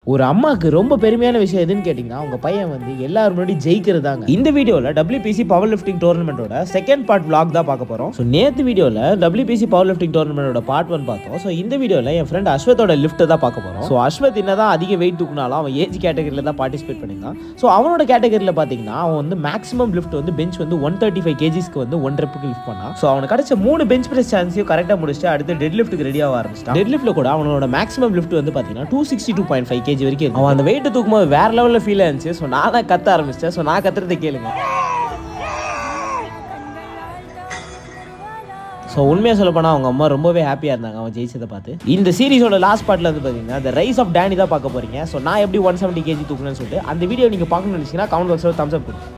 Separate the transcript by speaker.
Speaker 1: ஒரு அம்மாவுக்கு ரொம்ப பெருமையான விஷயம் எதுன்னு கேட்டிங்கன்னா அவங்க பையன் வந்து எல்லாரும் முன்னாடி ஜெயிக்கிறதாங்க இந்த வீடியோவில் WPC பவர் லிஃப்டிங் டோர்னமெண்ட்டோட செகண்ட் பார்ட் vlog தான் பார்க்க போகிறோம் ஸோ நேற்று வீடியோவில் WPC பவர் லிஃப்டிங் டோர்னமெண்ட்டோட பார்ட் ஒன் பார்த்தோம் ஸோ இந்த வீடியோவில் என் ஃப்ரெண்ட் அஸ்வத்தோட லிஃப்ட்டை தான் பார்க்க போகிறோம் ஸோ அஸ்வத் என்னதான் அதிக வெயிட் தூக்குனாலும் அவன் ஏஜ் கேட்டகரியில் தான் பார்ட்டிசிபேட் பண்ணியிருந்தான் ஸோ அவனோட கேட்டகரியில் பார்த்தீங்கன்னா அவன் வந்து மேக்ஸிமம் லிஃப்ட் வந்து பெஞ்ச் வந்து ஒன் தேர்ட்டி ஃபைவ் கேஜிஸ்க்கு வந்து ஒன் ரெப்புக்கு லிஃப்ட் பண்ணான் ஸோ அவனுக்கு கிடைச்ச மூணு பெஞ்ச் பிரஸ் சான்ஸையும் கரெக்டாக முடிச்சுட்டு அடுத்து டெட் லிஃப்ட்டுக்கு ரெடியாக ஆரம்பிச்சிட்டான் டெட் லிஃப்ட்டில் கூட அவனோட மேக்ஸிமம் லிஃப்ட் வந்து பார்த்தீங்கன்னா two sixty two point five KG வரைக்கும் இருக்கும். அவன் அந்த வெயிட் தூக்கும்போது வேற லெவலில் ஃபீல் ஆச்சு ஸோ நான் தான் கத்த ஆரம்பிச்சிட்டேன் ஸோ நான் கத்துறதை கேளுங்க ஸோ உண்மையாக சொல்ல போனால் அவங்க அம்மா ரொம்பவே ஹாப்பியாக இருந்தாங்க அவன் ஜெயிச்சதை பார்த்து இந்த சீரிஸோட லாஸ்ட் பார்ட்டில் வந்து பார்த்தீங்கன்னா the ரைஸ் ஆஃப் டேனி தான் பார்க்க போறீங்க ஸோ நான் எப்படி ஒன் செவன்ட்டி கேஜி தூக்குனேன்னு சொல்லிட்டு அந்த வீடியோ நீங்கள் பார்க்கணும்னு நினச்சிங்கன்னா கமெண்ட் பாக்ஸில் தம்ஸ் அப் கொடுங்க